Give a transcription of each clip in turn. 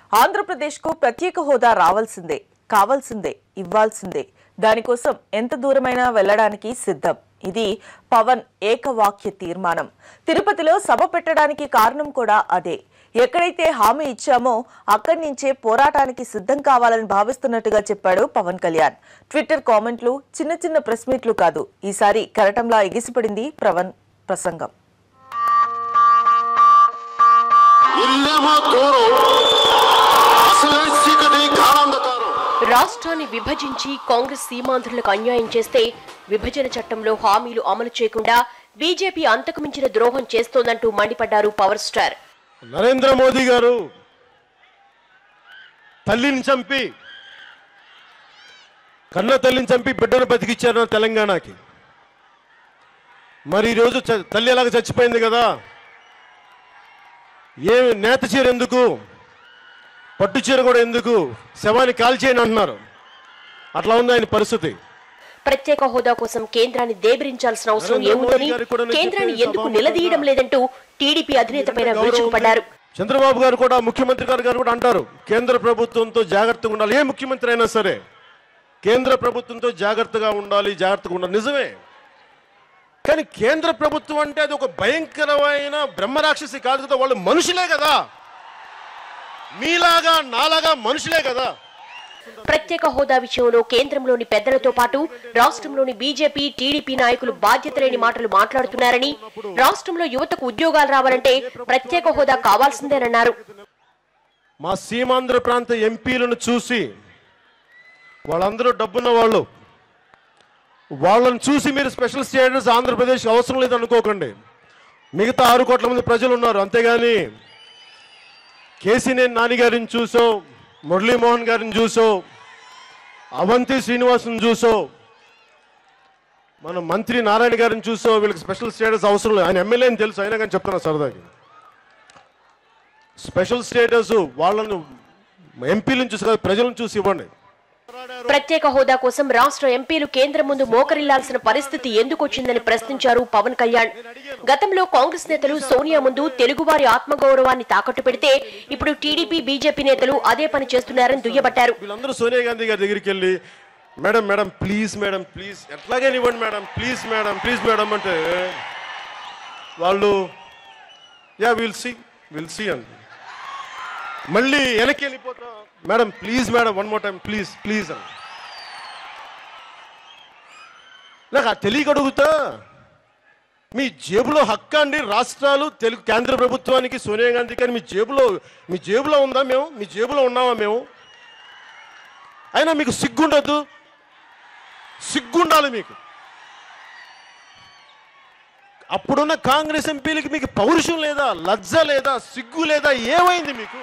ఆంధ్రప్రదేశ్కు ప్రత్యేక హోదా రావాల్సిందే కావాల్సిందే ఇవ్వాల్సిందే దానికోసం ఎంత దూరమైనా వెళ్లడానికి సిద్ధం ఇది పవన్ ఏకవాక్య తీర్మానం తిరుపతిలో సభ పెట్టడానికి కారణం కూడా అదే ఎక్కడైతే హామీ ఇచ్చామో అక్కడి నుంచే పోరాటానికి సిద్ధం కావాలని భావిస్తున్నట్టుగా చెప్పాడు పవన్ కళ్యాణ్ ట్విట్టర్ కామెంట్లు చిన్న చిన్న ప్రెస్ మీట్లు కాదు ఈసారి కరటంలా ఎగిసిపడింది పవన్ ప్రసంగం ఇల్లేమో దూరం అసలే చీకటి గాఢంధకారం రాష్ట్రాన్ని విభజించి కాంగ్రెస్ సీమాంధ్రులకు అన్యాయం చేస్తే విభజన చట్టంలో హామీలు అమలు చేయకుండా బీజేపీ అంతకుమించిన ద్రోహం చేస్తోందంటూ మండిపడ్డారు పవర్ స్టార్ నరేంద్ర మోదీ గారు తల్లిని చంపి కన్న తల్లిని చంపి బిడ్డను బతికిచ్చారు తెలంగాణకి మరి ఈరోజు చ- తల్లి ఎలాగ చచ్చిపోయింది కదా ఏ నేత చీర ఎందుకు పట్టు చీర కూడా ఎందుకు శవాన్ని కాల్చేయని అంటున్నారు అట్లా ఉంది ఆయన పరిస్థితి ప్రత్యేక హోదా కోసం కేంద్రాన్ని దేబరించాల్సిన అవసరం నరేంద్ర మోదీ ఏముందని గారికి కూడా నేను కేంద్రాన్ని చెప్పేది ఎందుకు సభాముఖంగా నిలదీయడం లేదంటూ టీడీపీ అధినేతపైన గౌరవం విరుచుకుపడ్డారు చంద్రబాబు గారు కూడా ముఖ్యమంత్రి గారు గారు కూడా అంటారు కేంద్ర ప్రభుత్వంతో జాగ్రత్తగా ఉండాలి ఏ ముఖ్యమంత్రి అయినా సరే కేంద్ర ప్రభుత్వంతో జాగ్రత్తగా ఉండాలి జాగ్రత్తగా ఉండాలి నిజమే కానీ కేంద్ర ప్రభుత్వం అంటే అది ఒక భయంకరమైన బ్రహ్మరాక్షసి కాదు కదా వాళ్ళు మనుషులే కదా మీలాగా నాలాగా మనుషులే కదా ప్రత్యేక హోదా విషయంలో కేంద్రంలోని పెద్దలతో పాటు రాష్ట్రంలోని బీజేపీ టీడీపీ నాయకులు బాధ్యత లేని మాటలు మాట్లాడుతున్నారని రాష్ట్రంలో యువతకు ఉద్యోగాలు రావాలంటే ప్రత్యేక హోదా కావాల్సిందేనన్నారు మా సీమాంధ్ర ప్రాంత ఎంపీలను చూసి వాళ్ళందరూ డబ్బున్న వాళ్ళు వాళ్ళని చూసి మీరు స్పెషల్ స్టేటస్ ఆంధ్రప్రదేశ్ అవసరం లేదు అనుకోకండి మిగతా ఆరు కోట్ల మంది ప్రజలు ఉన్నారు అంతేగాని కేసీనేని నాని గారిని చూసో మురళీమోహన్ గారిని చూసో అవంతి శ్రీనివాసుని చూసో మన మంత్రి నారాయణ గారిని చూసో వీళ్ళకి స్పెషల్ స్టేటస్ అవసరం లేదు ఆయన ఎమ్మెల్యే అని తెలుసు అయినా కానీ చెప్తున్నా సరదాకి స్పెషల్ స్టేటస్ వాళ్ళను ఎంపీలను చూసి కాదు ప్రజలను చూసి ఇవ్వండి ప్రత్యేక హోదా కోసం రాష్ట్ర ఎంపీలు కేంద్రం ముందు మోకరిల్లాల్సిన పరిస్థితి ఎందుకు వచ్చిందని ప్రశ్నించారు పవన్ కళ్యాణ్ గతంలో కాంగ్రెస్ నేతలు సోనియా ముందు తెలుగువారి ఆత్మగౌరవాన్ని తాకట్టు పెడితే ఇప్పుడు టీడీపీ బీజేపీ నేతలు అదే పని చేస్తున్నారని దుయ్యబట్టారు వీళ్ళందరూ సోనియా గాంధీ గారి దగ్గరికి వెళ్ళి madam madam please madam please ఎట్లాగే ఇవ్వండి madam please madam please madam అంటే వాళ్ళు yeah will see will see అండి మళ్ళీ వెనక్కి వెళ్ళిపోతా madam please madam one more time please please అని నాకు ఆ తెలియక అడుగుతా మీ జేబులో హక్కు అండి రాష్ట్రాలు తెలుగు కేంద్ర ప్రభుత్వానికి సోనియా గాంధీ గారి మీ జేబులో మీ జేబులో ఉందా మేము మీ జేబులో ఉన్నామా మేము అయినా మీకు సిగ్గుండదు సిగ్గుండాలి మీకు అప్పుడున్న కాంగ్రెస్ ఎంపీలకి మీకు పౌరుషం లేదా లజ్జ లేదా సిగ్గు లేదా ఏమైంది మీకు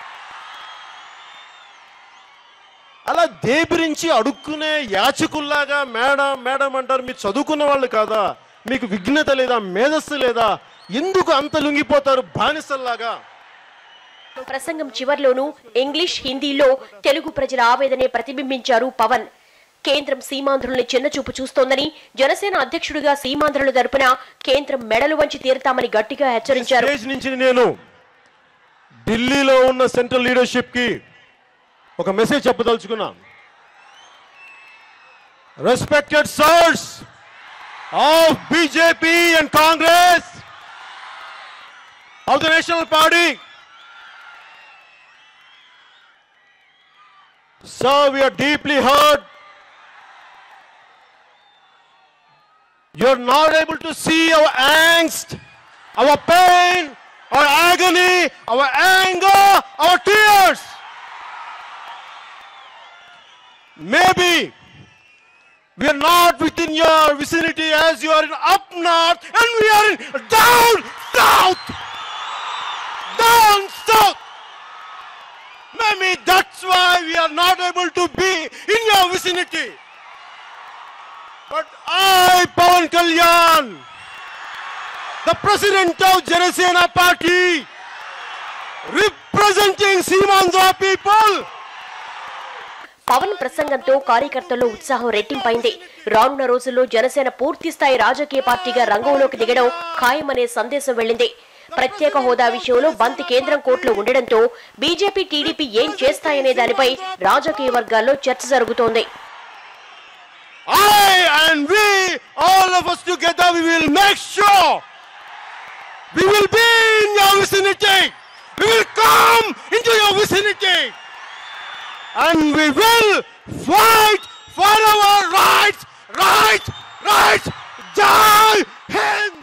అలా దేబిరించి అడుక్కునే యాచకుల్లాగా మేడం మేడం అంటారు మీరు చదువుకున్న వాళ్ళు కాదా మీకు విఘ్నత లేదా మేధస్సు లేదా ఎందుకు అంత లొంగిపోతారు బానిసల్లాగా ప్రసంగం చివర్లోనూ ఇంగ్లీష్ హిందీలో తెలుగు ప్రజల ఆవేదనే ప్రతిబింబించారు పవన్ కేంద్రం సీమాంధ్రుల్ని చిన్నచూపు చూస్తోందని జనసేన అధ్యక్షుడిగా సీమాంధ్రుల తరపున కేంద్రం మెడలు వంచి తీరుతామని గట్టిగా హెచ్చరించారు స్టేజ్ నుంచి నేను ఢిల్లీలో ఉన్న సెంట్రల్ లీడర్షిప్ కి ఒక మెసేజ్ చెప్పదలుచుకున్నా respected sirs of BJP and Congress of the national party Sir, we are deeply hurt. You're not able to see our angst, our pain, our agony, our anger, our tears. Maybe we are not within your vicinity as you are in up north and we are in down south. Down south. Maybe that's why we are not able to be in your vicinity. But I, Pawan Kalyan, the president of Janasena party, representing Simandra people, Pawan ప్రసంగంతో కార్యకర్తల్లో ఉత్సాహం రెట్టింపైంది రానున్న రోజుల్లో జనసేన పూర్తి స్థాయి రాజకీయ పార్టీగా రంగంలోకి దిగడం ఖాయమనే సందేశం వెళ్ళింది ప్రత్యేక హోదా విషయంలో బంతి కేంద్రం కోర్టులో ఉండడంతో బీజేపీ టీడీపీ ఏం చేస్తాయనే దానిపై రాజకీయ వర్గాల్లో చర్చ జరుగుతోంది I and we, all of us together, we will make sure we will be in your vicinity. We will come into your vicinity. And we will fight for our rights, rights, rights. Jai Hind!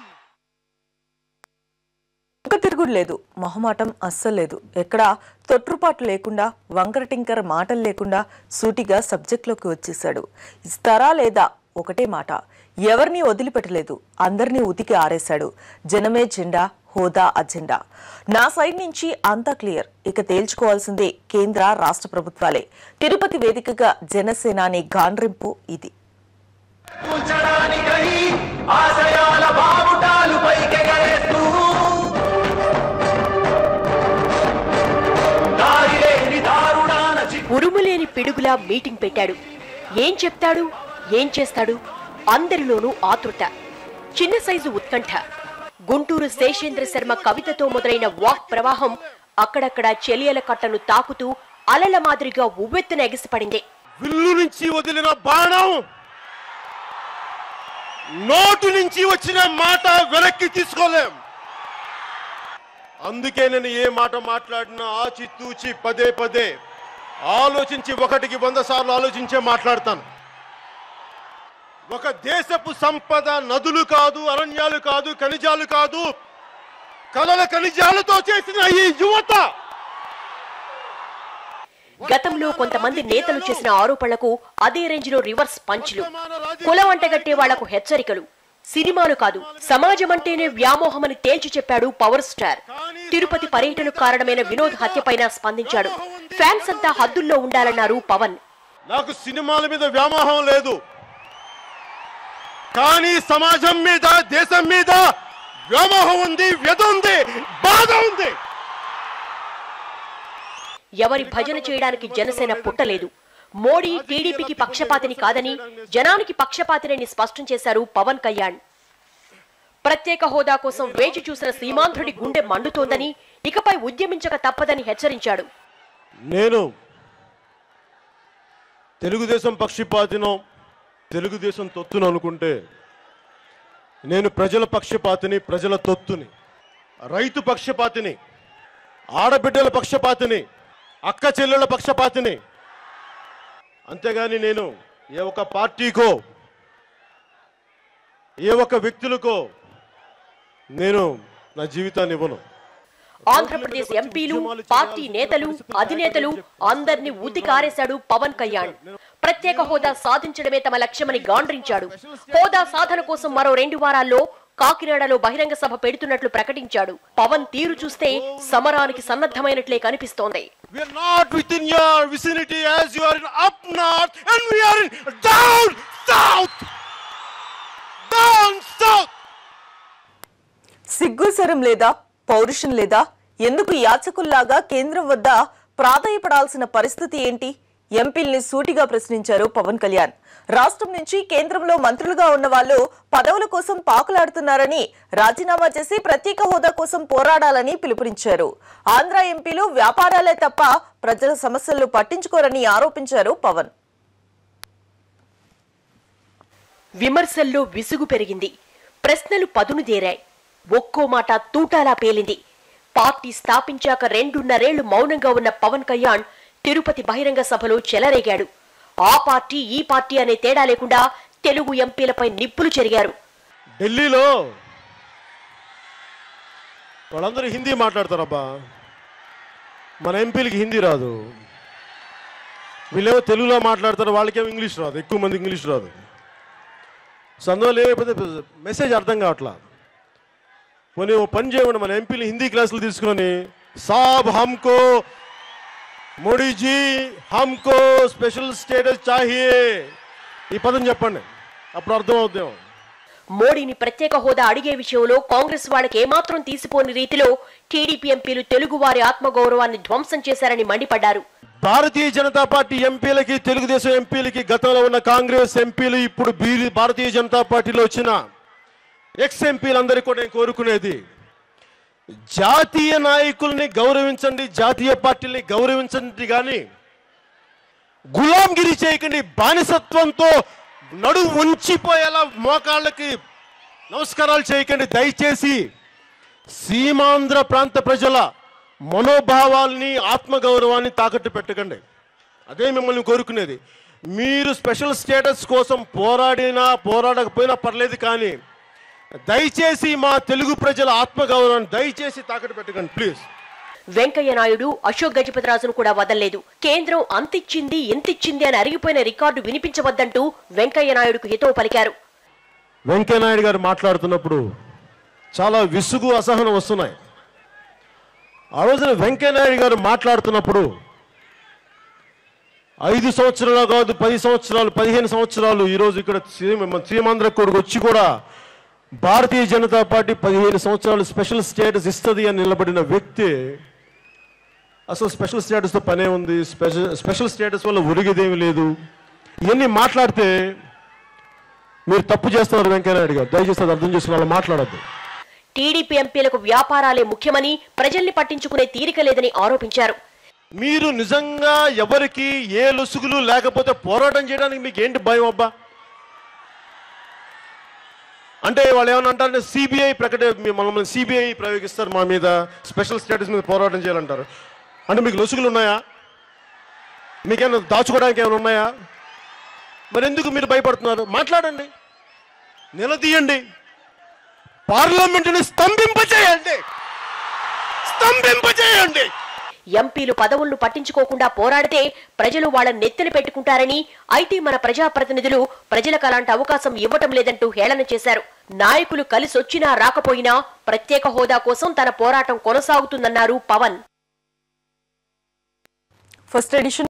ఒక్క తిరుగుడు లేదు మొహమాటం అస్సలు లేదు ఎక్కడా తొట్రుపాటు లేకుండా వంకరటింకర మాటలు లేకుండా సూటిగా సబ్జెక్ట్లోకి వచ్చేశాడు ఇస్తారా లేదా ఒకటే మాట ఎవరిని వదిలిపెట్టలేదు అందరినీ ఉతికి ఆరేశాడు జనమే జెండా హోదా అజెండా నా సైడ్ నుంచి అంతా క్లియర్ ఇక తేల్చుకోవాల్సిందే కేంద్ర రాష్ట్ర ప్రభుత్వాలే తిరుపతి వేదికగా జనసేనాని గాండ్రింపు ఇది ఉంచడానికై ఆశయాల బావుటాలు పైకెగరేస్తూ దారిలేని దారుణాన చిక్కు ఉరుములేని పిడుగులా మీటింగ్ పెట్టాడు ఏం చెప్తాడు ఏం చేస్తాడు అందరిలోనూ ఆతృత చిన్న సైజు ఉత్కంఠ గుంటూరు శేషేంద్ర శర్మ కవితతో మొదలైన వాక్ ప్రవాహం అక్కడక్కడ చెలియల కట్టను తాకుతూ అలల మాదిరిగా ఉవ్వెత్తున ఎగిసిపడింది విల్లు నుంచి వదిలిన బాణం నోటు నుంచి వచ్చిన మాట వెనక్కి తీసుకోలేం అందుకే నేను ఏ మాట మాట్లాడినా ఆచి తూచి పదే పదే ఆలోచించి ఒకటికి వంద సార్లు ఆలోచించే మాట్లాడతాను ఒక దేశపు సంపద నదులు కాదు అరణ్యాలు కాదు ఖనిజాలు కాదు కలల ఖనిజాలతో చేసిన ఈ యువత గతంలో కొంతమంది నేతలు చేసిన ఆరోపణలకు అదే రేంజ్ లో రివర్స్ పంచ్లు కులం అంటగట్టే వాళ్లకు హెచ్చరికలు సినిమాలు కాదు సమాజం అంటేనే వ్యామోహమని తేల్చి చెప్పాడు పవర్ స్టార్ తిరుపతి పర్యటనకు కారణమైన వినోద్ హత్యపైన స్పందించాడు ఫ్యాన్స్ అంతా హద్దుల్లో ఉండాలన్నారు పవన్ నాకు సినిమాల మీద వ్యామోహం లేదు కానీ సమాజం మీద దేశం మీద వ్యామోహం ఉంది వ్యధ ఉంది బాధ ఉంది ఎవరి భజన చేయడానికి జనసేన పుట్టలేదు మోడీ టీడీపీకి పక్షపాతిని కాదని జనానికి పక్షపాతిని స్పష్టం చేశారు పవన్ కళ్యాణ్ ప్రత్యేక హోదా కోసం వేచి చూసిన సీమాంధ్రుడి గుండె మండుతోందని ఇకపై ఉద్యమించక తప్పదని హెచ్చరించాడు నేను తెలుగుదేశం పక్షపాతినో తెలుగుదేశం తొత్తును అనుకుంటే నేను ప్రజల పక్షపాతిని ప్రజల తొత్తుని రైతు పక్షపాతిని ఆడబిడ్డల పక్షపాతిని అక్క చెల్లెళ్ళ పక్షపాతిని అంతేగాని నేను ఏ ఒక్క పార్టీకో ఏ ఒక్క వ్యక్తులకో నేను నా జీవితాన్ని ఇవ్వను ఆంధ్రప్రదేశ్ ఎంపీలు పార్టీ నేతలు అధినేతలు అందరినీ ఉతికారేశాడు పవన్ కళ్యాణ్ ప్రత్యేక హోదా సాధించడమే తమ లక్ష్యమని గాండ్రించాడు హోదా సాధన కోసం మరో రెండు వారాల్లో కాకినాడలో బహిరంగ సభ పెడుతున్నట్లు ప్రకటించాడు పవన్ తీరు చూస్తే సమరానికి సన్నద్ధమైనట్లే కనిపిస్తోంది We are not within your vicinity as you are in up north and we are in down south. Down south. సిగ్గు శరం లేదా పౌరుషం లేదా ఎందుకు యాచకుల్లాగా కేంద్రం వద్ద ప్రాధాయపడాల్సిన పరిస్థితి ఏంటి ఎంపీల్ని సూటిగా ప్రశ్నించారు పవన్ కళ్యాణ్ రాష్ట్రం నుంచి కేంద్రంలో మంత్రులుగా ఉన్న వాళ్ళు పదవుల కోసం పాకులాడుతున్నారని రాజీనామా చేసి ప్రత్యేక హోదా కోసం పోరాడాలని పిలుపునిచ్చారు ఆంధ్ర ఎంపీలు వ్యాపారాలే తప్ప ప్రజల సమస్యలను పట్టించుకోరని ఆరోపించారు పవన్ విమర్శల్లో విసుగు పెరిగింది ప్రశ్నలు పదును దేరాయి ఒక్కో మాట తూటాలా పేలింది పార్టీ స్థాపించాక రెండున్నరేళ్లు మౌనంగా ఉన్న పవన్ కళ్యాణ్ తిరుపతి బహిరంగ సభలో చెలరేగాడు ఆ పార్టీ ఈ పార్టీ అనే తేడా లేకుండా తెలుగు ఎంపీలపై నిప్పులు చెరిగారు ఢిల్లీలో వాళ్ళందరూ హిందీ మాట్లాడతారబ్బా మన ఎంపీలకి హిందీ రాదు వీళ్ళేమో తెలుగులో మాట్లాడతారు వాళ్ళకేమో ఇంగ్లీష్ రాదు ఎక్కువ మంది ఇంగ్లీష్ రాదు సో అందువల్ల ఏమైపోతే మెసేజ్ అర్థం కావట్లా పోనీ ఓ పని చేయమని మన ఎంపీలు హిందీ క్లాసులు తీసుకొని సాబ్ హమ్కో మోడీజీ హమ్కో స్పెషల్ స్టేటస్ చాహియే ఈ పదం చెప్పండి అప్పుడు అర్థం అవుతాం మోడీని ప్రత్యేక హోదా అడిగే విషయంలో కాంగ్రెస్ వాళ్ళకి ఏమాత్రం తీసిపోని రీతిలో టీడీపీ ఎంపీలు తెలుగువారి ఆత్మగౌరవాన్ని ధ్వంసం చేశారని మండిపడ్డారు భారతీయ జనతా పార్టీ ఎంపీలకి తెలుగుదేశం ఎంపీలకి గతంలో ఉన్న కాంగ్రెస్ ఎంపీలు ఇప్పుడు బీ భారతీయ జనతా పార్టీలో వచ్చిన ఎక్స్ ఎంపీలందరికీ కూడా నేను కోరుకునేది జాతీయ నాయకుల్ని గౌరవించండి జాతీయ పార్టీల్ని గౌరవించండి కానీ గులాంగిరి చేయకండి బానిసత్వంతో నడు ఉంచిపోయేలా మోకాళ్ళకి నమస్కారాలు చేయకండి దయచేసి సీమాంధ్ర ప్రాంత ప్రజల మనోభావాల్ని ఆత్మగౌరవాన్ని తాకట్టు పెట్టకండి అదే మిమ్మల్ని కోరుకునేది మీరు స్పెషల్ స్టేటస్ కోసం పోరాడినా పోరాడకపోయినా పర్లేదు కానీ దయచేసి మా తెలుగు ప్రజల ఆత్మగౌరవాన్ని దయచేసి తాకట్టు పెట్టకండి ప్లీజ్ వెంకయ్య నాయుడు అశోక్ గజపతిరాజును కూడా వదల్లేదు కేంద్రం అంతిచ్చింది ఎంతిచ్చింది అని అరిగిపోయిన రికార్డు వినిపించవద్దంటూ వెంకయ్య నాయుడుకు హితవు పలికారు వెంకయ్యనాయుడు గారు మాట్లాడుతున్నప్పుడు చాలా విసుగు అసహనం వస్తున్నాయి ఆ రోజున వెంకయ్యనాయుడు గారు మాట్లాడుతున్నప్పుడు ఐదు సంవత్సరాలు కాదు పది సంవత్సరాలు పదిహేను సంవత్సరాలు ఈరోజు ఇక్కడ సీమ- సీమాంధ్ర కొడుకు వచ్చి కూడా భారతీయ జనతా పార్టీ పదిహేను సంవత్సరాలు స్పెషల్ స్టేటస్ ఇస్తుంది అని నిలబడిన వ్యక్తి అసలు స్పెషల్ స్టేటస్తో పనే ఉంది స్పెషల్ స్పెషల్ స్టేటస్ వల్ల ఒరిగేదేమీ లేదు ఇవన్నీ మాట్లాడితే మీరు తప్పు చేస్తున్నారు వెంకయ్యనాయుడు గారు దయచేసి అది అర్థం చేసుకుని అలా మాట్లాడద్దు టీడీపీ ఎంపీలకు వ్యాపారాలే ముఖ్యమని ప్రజల్ని పట్టించుకునే తీరిక లేదని ఆరోపించారు మీరు నిజంగా ఎవరికి ఏ లొసుగులు లేకపోతే పోరాటం చేయడానికి మీకు ఏంటి భయం అబ్బా అంటే వాళ్ళు ఏమన్నా అంటారంటే సిబిఐ ప్రకట మీ- మనల్ని సిబిఐ ప్రయోగిస్తారు మా మీద స్పెషల్ స్టేటస్ మీద పోరాటం చేయాలంటారు అంటే మీకు లొసుగులు ఉన్నాయా మీకేమైనా దాచుకోవడానికి ఏమైనా ఉన్నాయా మరి ఎందుకు మీరు భయపడుతున్నారు మాట్లాడండి నిలదీయండి పార్లమెంటుని స్తంభింపచేయండి స్తంభింపచేయండి ఎంపీలు పదవులను పట్టించుకోకుండా పోరాడితే ప్రజలు వాళ్ళ నెత్తిన పెట్టుకుంటారని అయితే మన ప్రజాప్రతినిధులు ప్రజలకు అలాంటి అవకాశం ఇవ్వటం లేదంటూ హేళన చేశారు నాయకులు కలిసొచ్చినా రాకపోయినా ప్రత్యేక హోదా కోసం తన పోరాటం కొనసాగుతుందన్నారు పవన్ ఫస్ట్ ఎడిషన్